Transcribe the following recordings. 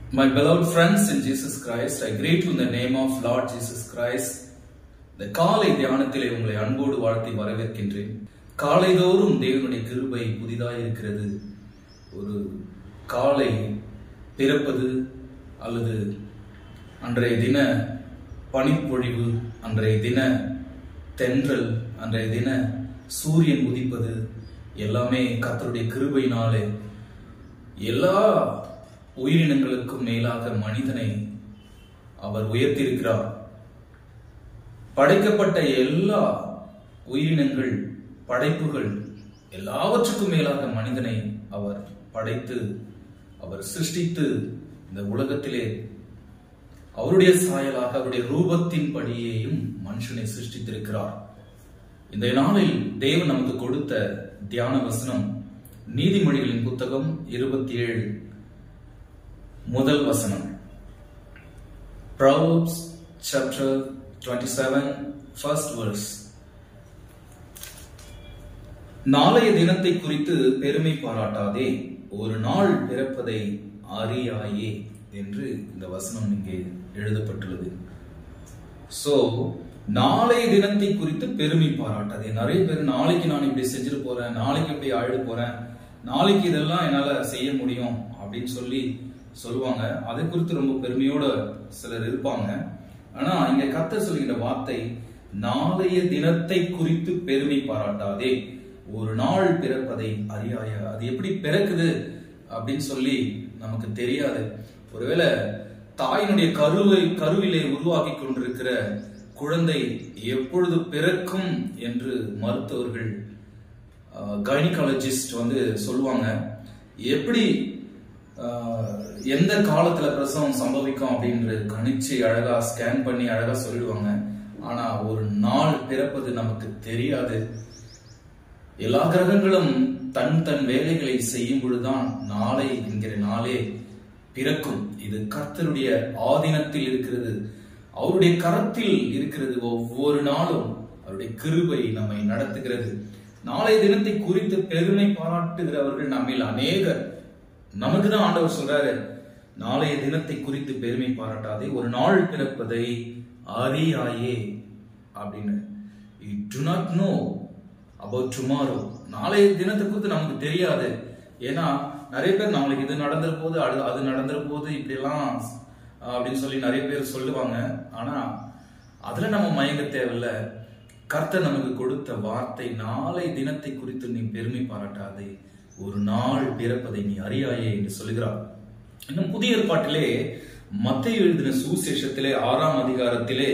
My beloved friends in Jesus Christ, I greet you in the name of Lord Jesus Christ. இந்த காலை தியானத்திலே உங்களை அன்போடு வாழ்த்தி வரவேற்கின்றேன் காலைதோறும் தேவனுடைய கிருபை புதிதாய் இருக்கிறது ஒரு காலை பிறப்பது அல்லது அன்றைய தின பனிப்பொழிவு அன்றைய தின தென்றல் அன்றைய தின சூரியன் உதிப்பது எல்லாமே கர்த்தருடைய கிருபையினாலே எல்லா உயிரினங்களுக்கும் மேலாக மனிதனை அவர் உயர்த்தியிருக்கிறார் படைக்கப்பட்ட எல்லா உயிரினங்கள் படைப்புகள் எல்லாவற்றுக்கும் மேலாக மனிதனை அவர் படைத்து அவர் சிருஷ்டித்து இந்த உலகத்திலே அவருடைய சாயலாக அவருடைய ரூபத்தின் படியேயும் மனுஷனை சிருஷ்டித்திருக்கிறார் இந்த நாளில் தேவன் நமக்கு கொடுத்த தியான வசனம் நீதிமொழிகளின் புத்தகம் இருபத்தி ஏழு முதல் வசனம் Proverbs chapter 27 first verse நாளைய தினத்தை குறித்து பெருமை பாராட்டாதே ஒரு நாள் பிறப்பதை அறியாயே என்று இந்த வசனம் இங்கே எழுதப்பட்டுள்ளது சோ நாளைய தினத்தை குறித்து பெருமை பாராட்டாதே நிறைய பேர் நாளைக்கு நான் இப்படி செஞ்சுட்டு போறேன் நாளைக்கு இப்படி ஆயிட போறேன் நாளைக்கு இதெல்லாம் என்னால செய்ய முடியும் அப்படின்னு சொல்லி சொல்லுவாங்க அதை குறித்து ரொம்ப பெருமையோட சிலர் இருப்பாங்க ஆனா இங்க கத்த சொல்கின்ற வார்த்தை நாளைய தினத்தை குறித்து பெருமை பாராட்டாதே ஒரு நாள் பிறப்பதை அறியாய அது எப்படி பிறக்குது அப்படின்னு சொல்லி நமக்கு தெரியாது ஒருவேளை தாயினுடைய கருவை கருவிலே உருவாக்கி கொண்டிருக்கிற குழந்தை எப்பொழுது பிறக்கும் என்று மருத்துவர்கள் கைனகாலஜிஸ்ட் வந்து சொல்லுவாங்க எப்படி எந்த காலத்துல பிரசவம் சம்பவிக்கும் அப்படின்றது கணிச்சு அழகா ஸ்கேன் பண்ணி அழகா சொல்லிடுவாங்க ஆனா ஒரு நாள் பிறப்பது நமக்கு தெரியாது எல்லா கிரகங்களும் தன் தன் வேலைகளை செய்யும் பொழுதுதான் நாளை என்கிற நாளே பிறக்கும் இது கர்த்தருடைய ஆதீனத்தில் இருக்கிறது அவருடைய கரத்தில் இருக்கிறது ஒவ்வொரு நாளும் அவருடைய கிருபை நம்மை நடத்துகிறது நாளை தினத்தை குறித்து பெருமை பாராட்டுகிறவர்கள் நம்மில் அநேகர் நமக்கு தான் ஆண்டவர் சொல்றாரு நாளைய தினத்தை குறித்து பெருமை பாராட்டாதே ஒரு நாள் பிறப்பதை அறியாயே அப்படின்னு you do not know about tomorrow நாளைய தினத்தை குறித்து நமக்கு தெரியாது ஏன்னா நிறைய பேர் நாளைக்கு இது நடந்துற போது அது அது நடந்துற போது இப்படிலாம் அப்படின்னு சொல்லி நிறைய பேர் சொல்லுவாங்க ஆனா அதுல நம்ம மயங்க தேவையில்ல கர்த்தர் நமக்கு கொடுத்த வார்த்தை நாளை தினத்தை குறித்து நீ பெருமை பாராட்டாதே ஒரு நாள் பிறப்பதை நீ அறியாயே என்று சொல்லுகிறார் இன்னும் புதிய ஏற்பாட்டிலே மத்திய எழுதின சுசேஷத்திலே ஆறாம் அதிகாரத்திலே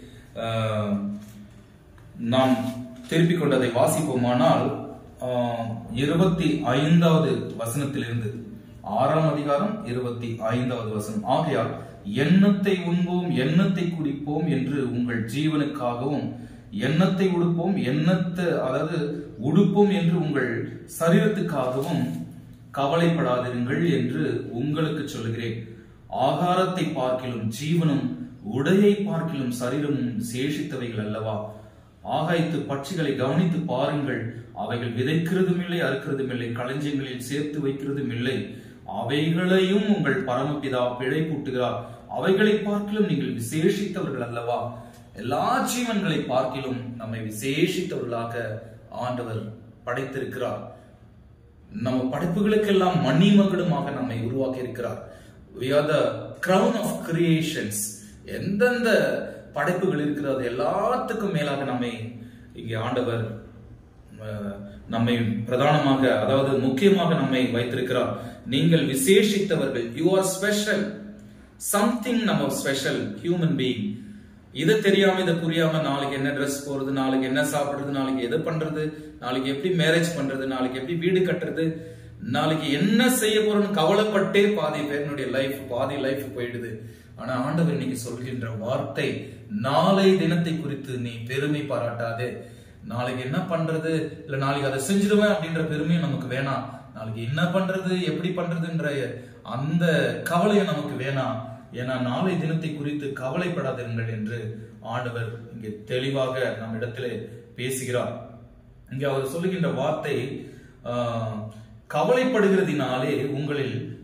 நாம் திருப்பிக் கொண்டதை வாசிப்போமானால் இருபத்தி ஐந்தாவது வசனத்திலிருந்து ஆறாம் அதிகாரம் இருபத்தி ஐந்தாவது வசனம் ஆகையால் எண்ணத்தை உண்போம் எண்ணத்தை குடிப்போம் என்று உங்கள் ஜீவனுக்காகவும் எண்ணத்தை உடுப்போம் எண்ணத்தை அதாவது உடுப்போம் என்று உங்கள் சரீரத்துக்காகவும் கவலைப்படாதிருங்கள் என்று உங்களுக்கு சொல்லுகிறேன் ஆகாரத்தை பார்க்கிலும் ஜீவனும் உடையை பார்க்கிலும் சரீரமும் சேஷித்தவைகள் அல்லவா ஆகாய்த்து பட்சிகளை கவனித்து பாருங்கள் அவைகள் விதைக்கிறதும் இல்லை அறுக்கிறதும் இல்லை களஞ்சியங்களில் சேர்த்து வைக்கிறதும் இல்லை அவைகளையும் உங்கள் பரமபிதா பிழை கூட்டுகிறார் அவைகளை பார்க்கிலும் நீங்கள் விசேஷித்தவர்கள் அல்லவா எல்லா ஜீவன்களை பார்க்கிலும் நம்மை விசேஷித்தவர்களாக ஆண்டவர் படைத்திருக்கிறார் நம்ம படைப்புகளுக்கெல்லாம் மணிமகளுமாக நம்மை உருவாக்கி இருக்கிறார் we are the crown of creations எந்தெந்த படைப்புகள் இருக்கிறது எல்லாத்துக்கும் மேலாக நம்மை இங்கே ஆண்டவர் நம்மை பிரதானமாக அதாவது முக்கியமாக நம்மை வைத்திருக்கிறார் நீங்கள் விசேஷித்தவர்கள் யூ ஆர் ஸ்பெஷல் சம்திங் நம்ம ஸ்பெஷல் ஹியூமன் பீயிங் இது தெரியாம இதை புரியாம நாளைக்கு என்ன ட்ரெஸ் போறது நாளைக்கு என்ன சாப்பிடுறது நாளைக்கு எது பண்றது நாளைக்கு எப்படி மேரேஜ் பண்றது நாளைக்கு எப்படி வீடு கட்டுறது நாளைக்கு என்ன செய்ய போறோம்னு கவலைப்பட்டே பாதி பேருனுடைய லைஃப் பாதி லைஃப் போயிடுது ஆனா ஆண்டவர் இன்னைக்கு சொல்கின்ற வார்த்தை நாளை தினத்தை குறித்து நீ பெருமை பாராட்டாதே நாளைக்கு என்ன பண்றது இல்ல நாளைக்கு அதை செஞ்சிருவேன் அப்படின்ற பெருமையும் நமக்கு வேணாம் நாளைக்கு என்ன பண்றது எப்படி பண்றதுன்ற அந்த கவலையும் நமக்கு வேணாம் ஏன்னா நாளை தினத்தை குறித்து கவலைப்படாதிருங்கள் என்று ஆண்டவர் இங்கே தெளிவாக நம் இடத்திலே பேசுகிறார் இங்கே அவர் சொல்லுகின்ற வார்த்தை கவலைப்படுகிறதினாலே உங்களில்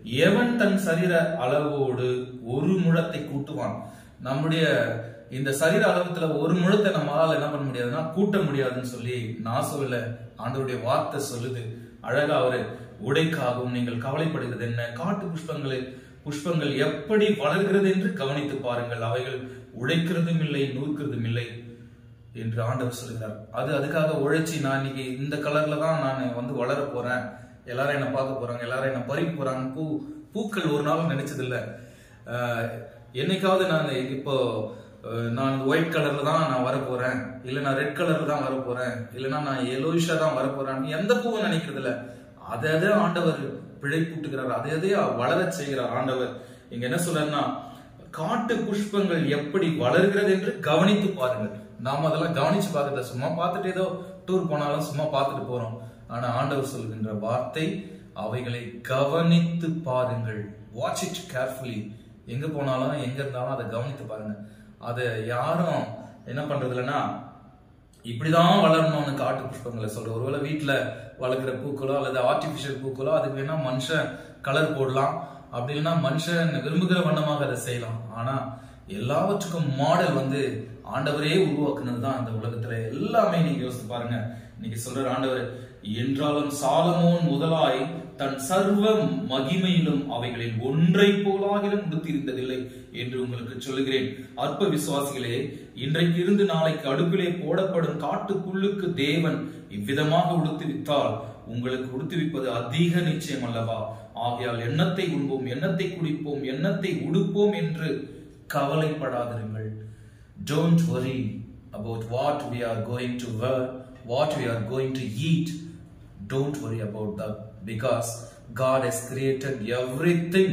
எவன் தன் சரீர அளவோடு ஒரு முழத்தை கூட்டுவான் நம்முடைய இந்த சரீர அளவுல ஒரு முழத்தை நம்மளால என்ன பண்ண முடியாதுன்னா கூட்ட முடியாதுன்னு சொல்லி நான் சொல்லல ஆண்டவருடைய வார்த்தை சொல்லுது அழகா அவரு உடைக்காகவும் நீங்கள் கவலைப்படுகிறது என்ன காட்டு புஷ்பங்களை புஷ்பங்கள் எப்படி வளர்கிறது என்று கவனித்து பாருங்கள் அவைகள் உழைக்கிறதும் இல்லை நூற்கிறதும் இல்லை என்று ஆண்டவர் சொல்கிறார் அது அதுக்காக உழைச்சி நான் இன்னைக்கு இந்த கலர்ல தான் நான் வந்து வளர போறேன் எல்லாரும் என்ன பார்க்க போறாங்க எல்லாரும் என்ன பறிக்க போறாங்க பூ பூக்கள் ஒரு நாளும் நினைச்சது இல்ல ஆஹ், என்னைக்காவது நான் இப்போ அஹ், நான் ஒயிட் கலர்ல தான் நான் வர போறேன் இல்ல நான் ரெட் கலர்ல தான் வர போறேன் இல்லைன்னா நான் எல்லோயிஷா தான் வர போறேன் எந்த பூவும் நினைக்கிறது இல்ல அதை அதை ஆண்டவர் பிழைப்பூட்டுகிறார் அதை அதை வளர செய்கிறார் ஆண்டவர் இங்க என்ன சொல்றாருன்னா காட்டு புஷ்பங்கள் எப்படி வளர்கிறது என்று கவனித்து பாருங்கள் நாம அதெல்லாம் கவனிச்சு பார்க்கறத சும்மா பார்த்துட்டு ஏதோ டூர் போனாலும் சும்மா பார்த்துட்டு போறோம் ஆனா ஆண்டவர் சொல்கின்ற வார்த்தை அவைகளை கவனித்து பாருங்கள் வாட்ச் இட் கேர்ஃபுல்லி எங்க போனாலும் எங்க இருந்தாலும் அதை கவனித்து பாருங்க அதை யாரும் என்ன பண்றது இல்லைன்னா இப்படிதான் வளரணும்னு காட்டு புஷ்பங்களை சொல்ற ஒருவேளை வீட்டுல வளர்க்குற பூக்களோ அல்லது ஆர்டிபிஷியல் பூக்களோ அதுக்கு வேணா மனுஷன் கலர் போடலாம் அப்படி இல்லைன்னா மனுஷன் விரும்புகிற வண்ணமாக அதை செய்யலாம் ஆனா எல்லாவற்றுக்கும் மாடல் வந்து ஆண்டவரே உருவாக்குனது தான் இந்த உலகத்துல எல்லாமே நீங்க யோசித்து பாருங்க இன்னைக்கு சொல்ற ஆண்டவர் என்றாலும் சாலமோன் முதலாய் தன் சர்வ மகிமையிலும் அவைகளில் ஒன்றை போலாகிலும் உடுத்தியிருந்ததில்லை என்று உங்களுக்கு சொல்லுகிறேன் அற்ப விசுவாசிகளே இன்றைக்கு இருந்து நாளைக்கு அடுப்பிலே போடப்படும் காட்டு புல்லுக்கு தேவன் இவ்விதமாக உடுத்துவித்தால் உங்களுக்கு உடுத்துவிப்பது அதிக நிச்சயம் அல்லவா ஆகையால் எண்ணத்தை உண்போம் எண்ணத்தை குடிப்போம் எண்ணத்தை உடுப்போம் என்று கவலைப்படாதிருங்கள் Don't worry about what we are going to wear, what we are going to eat. Don't worry about that because God has created everything.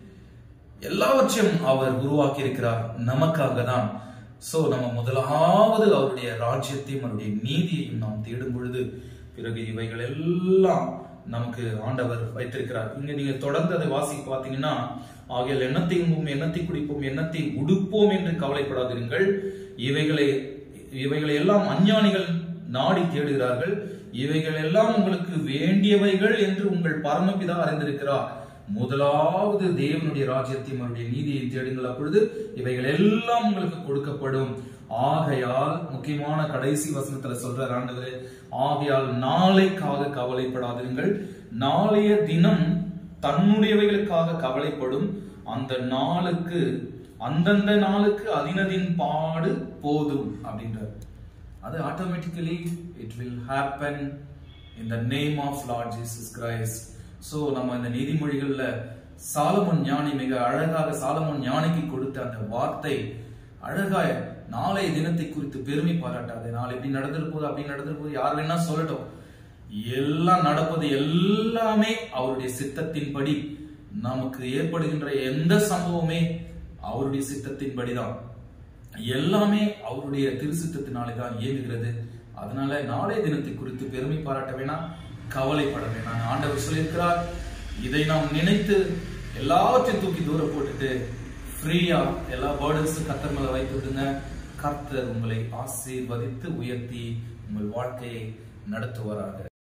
எல்லாவற்றையும் அவர் உருவாக்கி இருக்கிறார் நமக்காக தான் சோ நம்ம முதலாவது அவருடைய ராஜ்யத்தையும் அவருடைய நீதியையும் நாம் தேடும் பொழுது பிறகு இவைகள் எல்லாம் நமக்கு ஆண்டவர் வைத்திருக்கிறார் இங்க நீங்க தொடர்ந்து அதை வாசி பார்த்தீங்கன்னா ஆகிய எண்ணத்தை உண்போம் எண்ணத்தை குடிப்போம் எண்ணத்தை உடுப்போம் என்று கவலைப்படாதிருங்கள் இவைகளை இவைகளை எல்லாம் அஞ்ஞானிகள் நாடி தேடுகிறார்கள் இவைகள் எல்லாம் உங்களுக்கு வேண்டியவைகள் என்று உங்கள் பரமபிதா அறிந்திருக்கிறார் முதலாவது தேவனுடைய ராஜ்யத்தையும் அவருடைய நீதியை தேடுங்கள் அப்பொழுது இவைகள் எல்லாம் உங்களுக்கு கொடுக்கப்படும் ஆகையால் முக்கியமான கடைசி வசனத்துல சொல்ற ஆண்டவர் ஆகையால் நாளைக்காக கவலைப்படாதிருங்கள் நாளைய தினம் தன்னுடையவைகளுக்காக கவலைப்படும் அந்த நாளுக்கு அந்தந்த நாளுக்கு அதினதின் பாடு போதும் அப்படின்றார் அது automatically it will happen in the name of Lord Jesus Christ so நம்ம இந்த நீதிமொழிகள்ல சாலமன் ஞானி மிக அழகாக சாலமன் ஞானிக்கு கொடுத்த அந்த வார்த்தை அழகாய நாளைய தினத்தை குறித்து பெருமை பாராட்டாது நாளை இப்படி நடந்துட்டு போகுது அப்படி நடந்துட்டு போகுது யார் வேணா சொல்லட்டும் எல்லாம் நடப்பது எல்லாமே அவருடைய சித்தத்தின்படி நமக்கு ஏற்படுகின்ற எந்த சம்பவமே அவருடைய சித்தத்தின்படிதான் எல்லாமே அவருடைய திருசித்தத்தினாலே தான் இயங்குகிறது அதனால நாளைய தினத்தை குறித்து பெருமை பாராட்ட வேணாம் கவலைப்பட வேணாம் ஆண்டவர் சொல்லியிருக்கிறார் இதை நாம் நினைத்து எல்லாவற்றையும் தூக்கி தூர போட்டுட்டு ஃப்ரீயா எல்லா பேர்டன்ஸும் கத்தர் மேல வைத்து விடுங்க கர்த்தர் உங்களை ஆசீர்வதித்து உயர்த்தி உங்கள் வாழ்க்கையை நடத்துவாராக